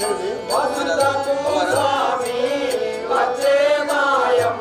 వసుదకు స్వామి వచ్చే మాయం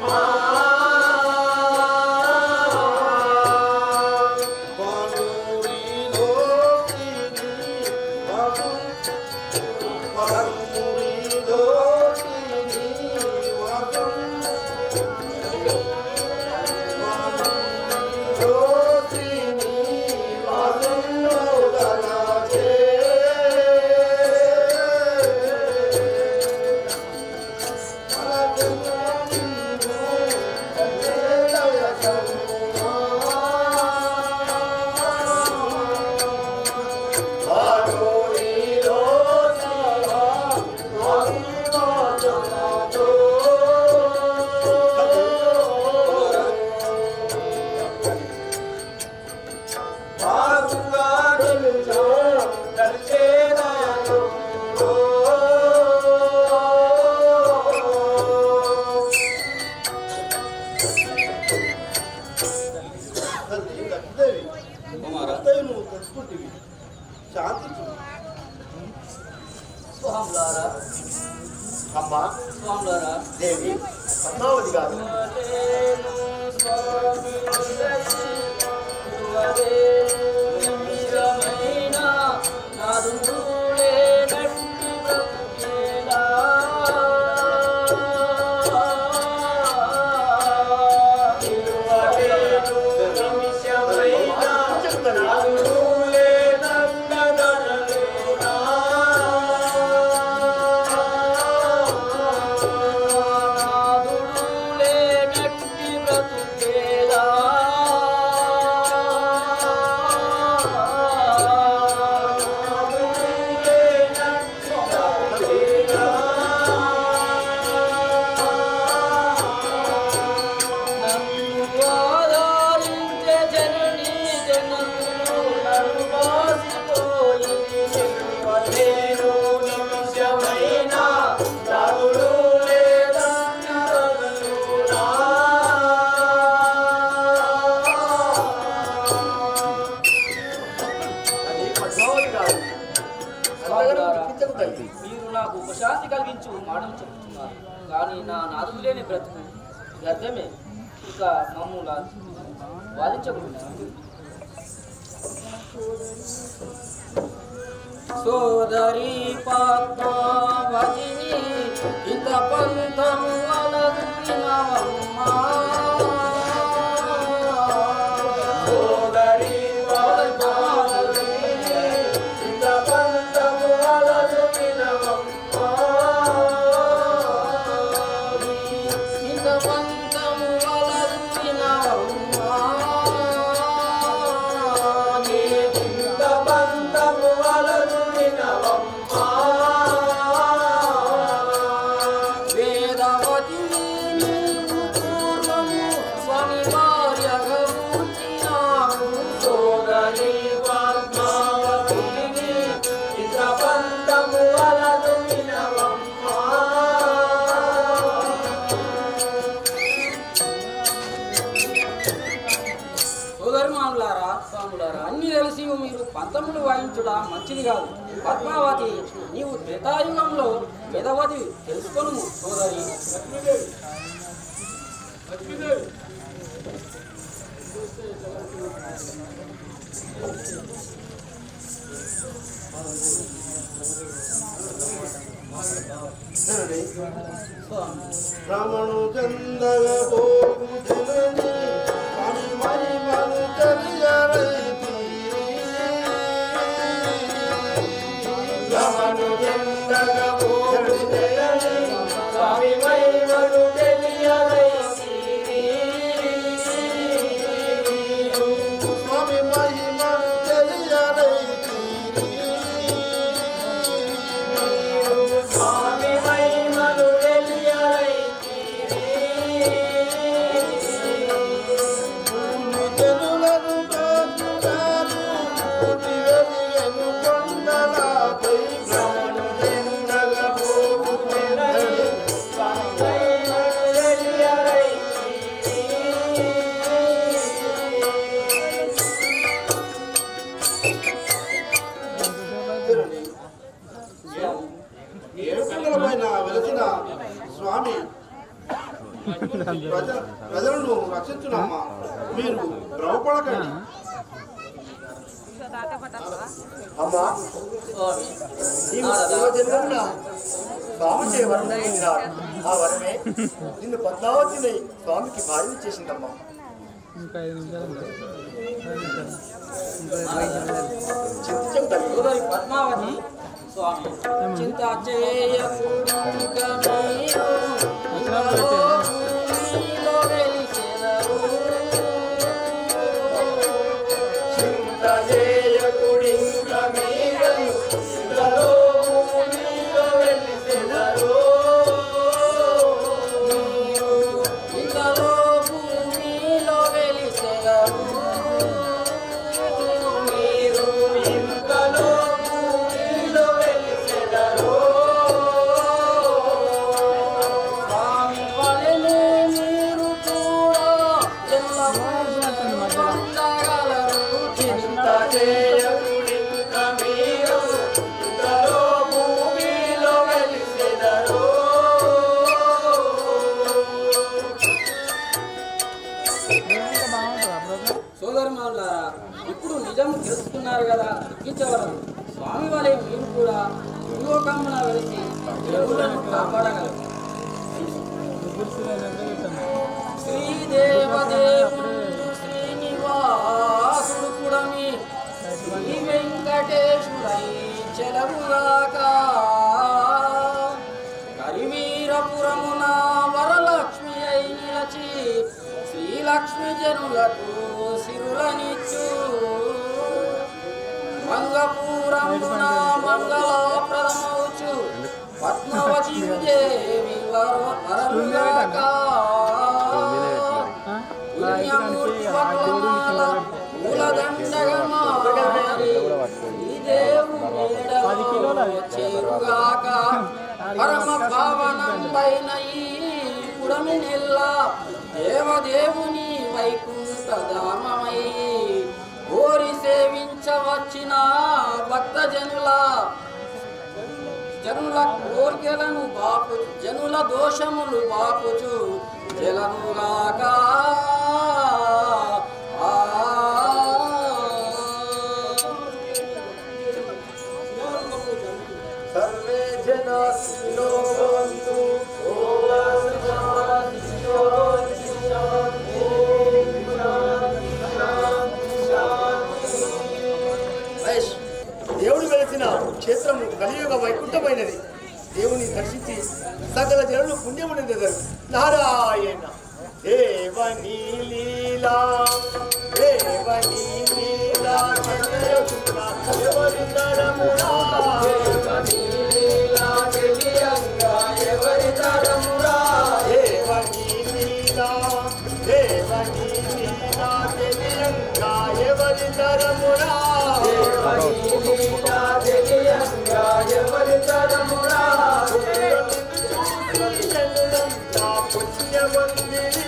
శాంతి స్వాములారా అమ్మా స్వాములారా దేవి పద్మావతి గారు అది పద్మావతి గారు అందరూ దుఃఖించకు తల్లి మీరు నాకు ఉపశాంతి కలిగించు మాటలు చెప్తున్నారు కానీ నా నాదుడు లేని బ్రతుకు వ్యర్థమే ఇక మమ్ముల వాదించకుండా సోదరి పద్మావతిని ఇంత పంతము ఇంత పంతము వేదవతి నీవు పూర్వము స్వామి భార్యగా పుట్టినావు సోదరి పద్మావతిని ఇంత పంతము వలదు సోదరిమానులారా స్వాములారా అన్ని తెలిసి మీరు పంతములు వాయించుడా మంచిది కాదు పద్మావతి నీవు త్రేతాయుగంలో వేదవతి తెలుసుకొను సోదరి స్వామి రమణు చందగ పోగు జనని స్వామి మహిమను తెలియరైతి రమణు చందగ పోగు జనని స్వామి మహిమను స్వామి మహిమను తెలియరైతి స్వామి మహిమను జనులను కాచుగాను కోటి వెలిగను కొండలపై భ్రమను చెందగ వెలసిన స్వామి ప్రజ ప్రజలను రక్షించునమ్మా మీరు భ్రమపడకండి అమ్మా స్వామి నీవు నారద, పూర్వజన్మమున స్వామిచే వరం పొందినాడు. ఆ వరమే నిన్ను పద్మావతిని స్వామికి భార్య చేసిందమ్మా ఇంకా ఐదు నిమిషాలు ఉంది. ఐదు నిమిషాలు. చింతించం తల్లి సోదరి పద్మావతి స్వామి చింత చేయకు ఇక మీరు ఇంకలో భూమిలో వెలిసెదరు. చింత చేయకుడింక మీరను ఇంకలో భూమిలో వెలిసెదరు. ఇంకలో భూమిలో వెలిసెదరు. మీరు ఇంకలో భూమిలో వెలిసెదరు. స్వామి వలెనే మీరు కూడా ఎల్లప్పుడూ పొందగలరు. చింత చేయకుడింక మీరు ఇంకలో భూమిలో వెలిసెదరు. ఇంకా బాగుంటుంది అప్పుడు సోదరులారా ఇప్పుడు నిజం తెలుసుకున్నారు కదా ఇచ్చేవారు స్వామి వలె మీరు కూడా భూలోకమున వెలిసి దేవులను కాపాడగలరు శ్రీదేవదేవుడు శ్రీనివాసుడు కుడమి శ్రీ వెంకటేశుడై చెలవుగాక కరివీరపురమున వరలక్ష్మి అయి నిలచి శ్రీలక్ష్మి జనులకు సిరులనిచ్చు మంగపూరమున మంగళప్రదమౌచు పద్మవతి దేవి వర- వరలుగాక పుణ్యమూర్తి భక్తమాల మూలదండగమారి ఈ దేవుని ఎడలో చేరుగాక పరమ పావనంబైన ఈ పుడమి నెల్ల దేవదేవుని వైకుంఠ ధామమై కోరి సేవించవచ్చిన భక్తజనుల జనుల కోర్కెలను బాపు జనుల దోషములు బాపుచు జలముగాక ఆ. సర్వే జనా సుఖినో భవంతు ఓం శాంతి శాంతి శాంతి మహేష్, దేవుడు వెలిసిన క్షేత్రము కలియుగ వైకుంఠమైనది దేవుని దర్శించి సకల జనులు పుణ్యమునందెదరు నారాయణ దేవని లీలా దేవని లీలా జనయకున్నా ఎవరి తరమునా దేవని లీలా తెలియంగా ఎవరి తరమునా దేవని లీలా దేవని లీలా తెలియంగా ఎవరి తరమునా దేవని లీలా తెలియంగా ఎవరి తరమునా జనులంతా పుణ్యమందిరి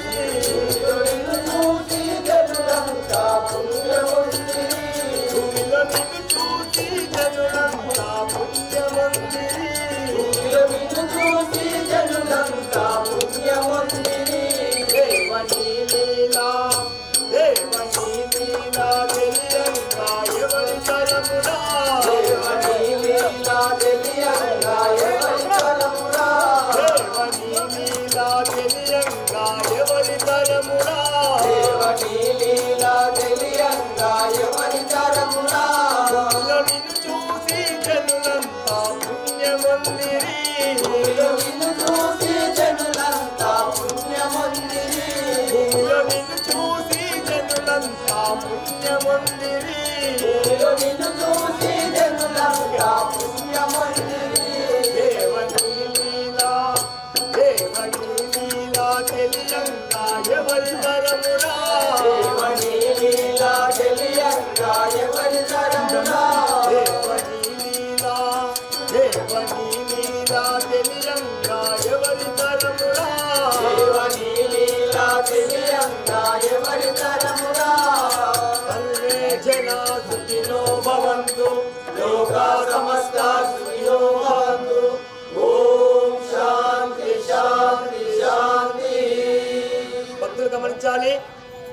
చూసి జనులంతా పుణ్యమందిరి భూమిలో నిన్ను చూసి జనులంతా పుణ్యమందిరి భూమిలో నిన్ను చూసి జనులంతా పుణ్యమందిరి దేవని లీలా దేవని లీలా తెలియంగా ఎవరి తరమునా దేవని లీలా తెలియంగా ఎవరి తరమునా దేవని లీలా తెలియంగా ఎవరి తరమునా దేవని లీలా తెలియంగా ఎవరి తరమునా నిన్ను చూసి జనులంతా పుణ్యమందిరి నిన్ను చూసి జనులంతా పుణ్యమందిరి నిన్ను చూసి జనులంతా పుణ్యమందిరి నిన్ను చూసి జనులంతా పుణ్యమందిరి దేవని లీలా దేవని లీలా తెలియంగా ఎవరి తరమునా దేవని లీలా తెలియంగా ఎవరి తరమునా దేవని లీలా దేవని లీలా తెలియంగా ఎవరి తరమునా దేవని లీలా తెలియంగా ఎవరి తరమునా సర్వే జనా సుఖినో భవంతు లోకా సమస్త సుఖినో భవంతు ఓం శాంతి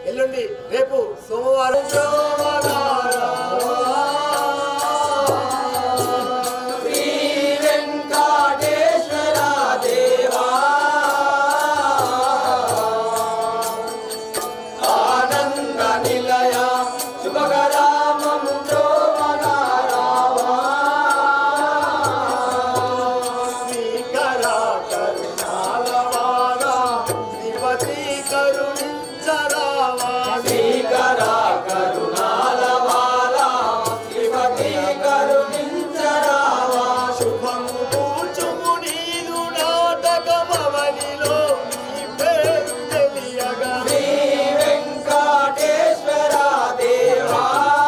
ఎల్లుండి రేపు సోమవారం శ్రీకరా కరుణాలవాలా శ్రీపతి కరుణించరావా శ్రీకరా కరుణాలవాలా శ్రీపతి కరుణించరావా శుభము కూర్చుము నీదు నాటకమవనిలో నీ పేరు తెలియగా శ్రీ వెంకటేశ్వర దేవా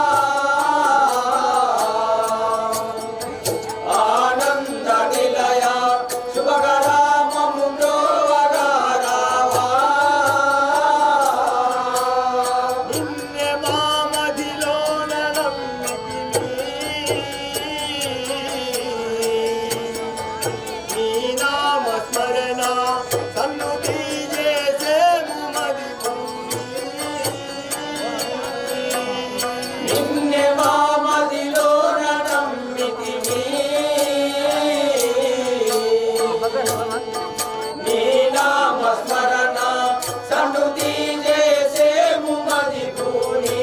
ఆనంద నిలయ శుభగరామము నిన్నే మామదిలోన నీ నామ స్మరణ సన్ను చేసేము మది నిన్నే మామదిలోన నమ్మితిని నీ నామ స్మరణ సన్నుతి చేసేము మది భూని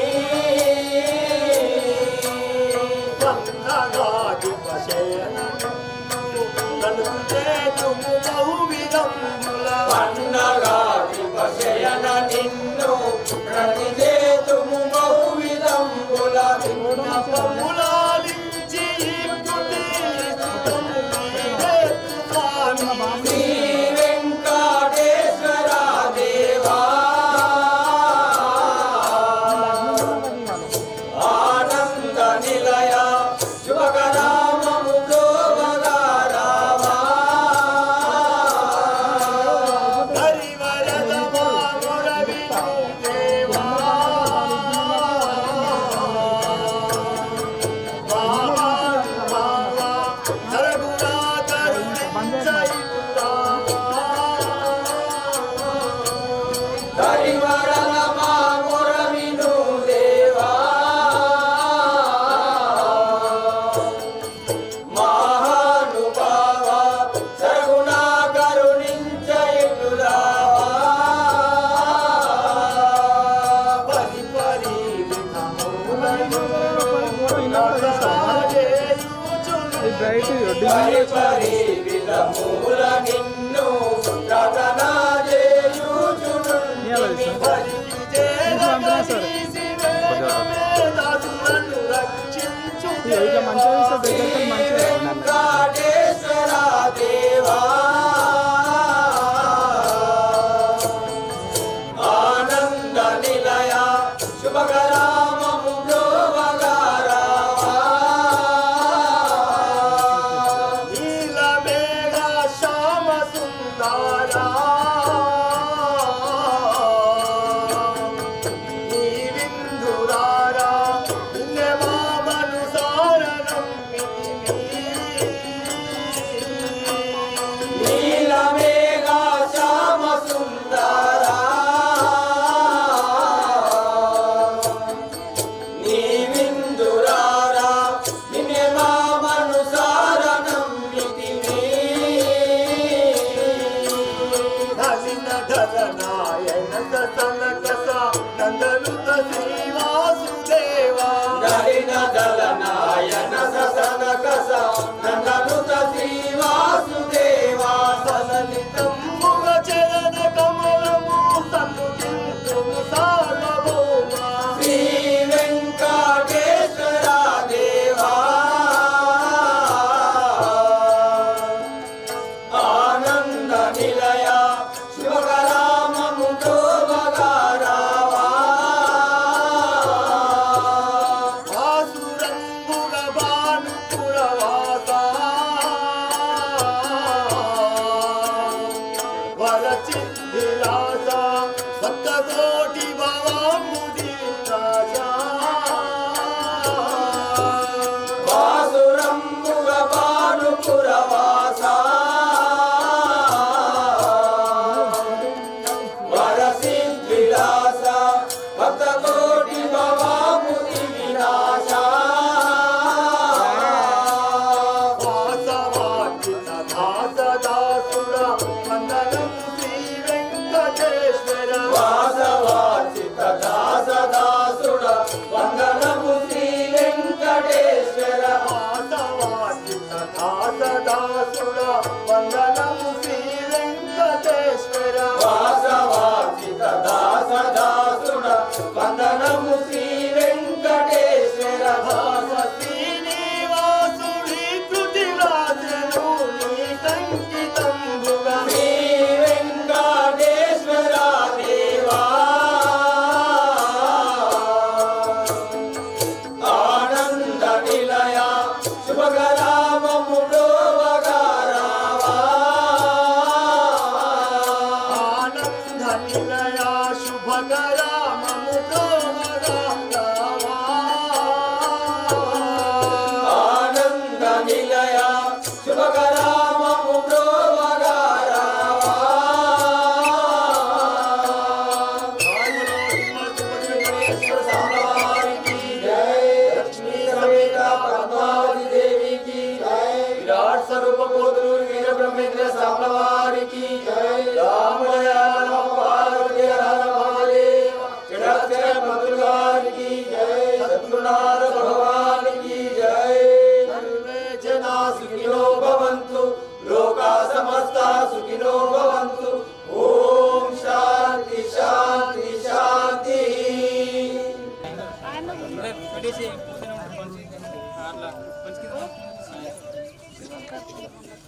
వందగాది పశయనము నన్ను చేతుము బహువిధముల వందగాది పశయన నిన్ను ప్రతి చేతుము బహువిధముల నిన్న పములాలించి ఇప్పుడే స్తుతము మీరే స్వామి శ్రీ వెంకటేశ్వర దేవా ఆనంద నిలయ శుభకరామము హరివరద మాముర విష్ణు దేవా ఇది బ్రైట్ డిజైన్ ఇట్లా మంచిగా చూస్తే దగ్గరికి మంచిగా ఆనంద నిలయ శుభకరామము నీలమేఘ శ్యామ సుందరా నీ విందురారా నిన్నే మామను సారణం నీలమేఘ శ్యామ సుందరా నీ విందురారా నిన్నే మామను సారణం ధలిన ధలనాయన సతన కస నందనుత శ్రీవాసుదేవా ధలిన ధలనాయన సతన కస నందనుత శ్రీవాసుదేవా సలలితంబుగ చరణ కమలము సన్నుతింతుము సార్వభౌమా శ్రీ వెంకటేశ్వర దేవా ఆనంద నిలయ శివకరామము ఆసురంబుగ భానుపురవాస వరచిద్విలాస సప్తకోటి భవాముది వాసురంబుగ భానుపురవాస వరసిద్విలాస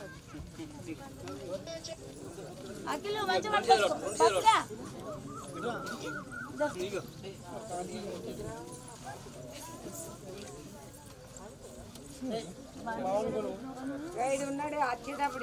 అఖిలు మంచిగా పట్టుకో పట్టుగా ఉన్నాడు వచ్చేటప్పుడు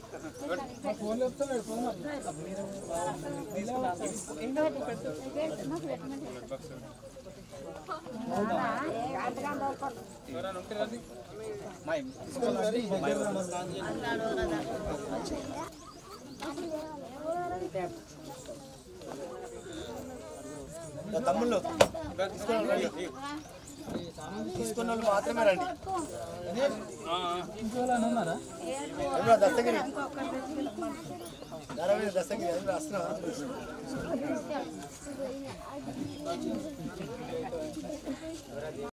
నా తమ్ముళ్ళు తీసుకున్న వాళ్ళు రండి. తీసుకున్న వాళ్ళు మాత్రమే రండి ఎవరు దస్తగిరి ధారావాహిక దస్తగిరి అందరూ వస్తున్నా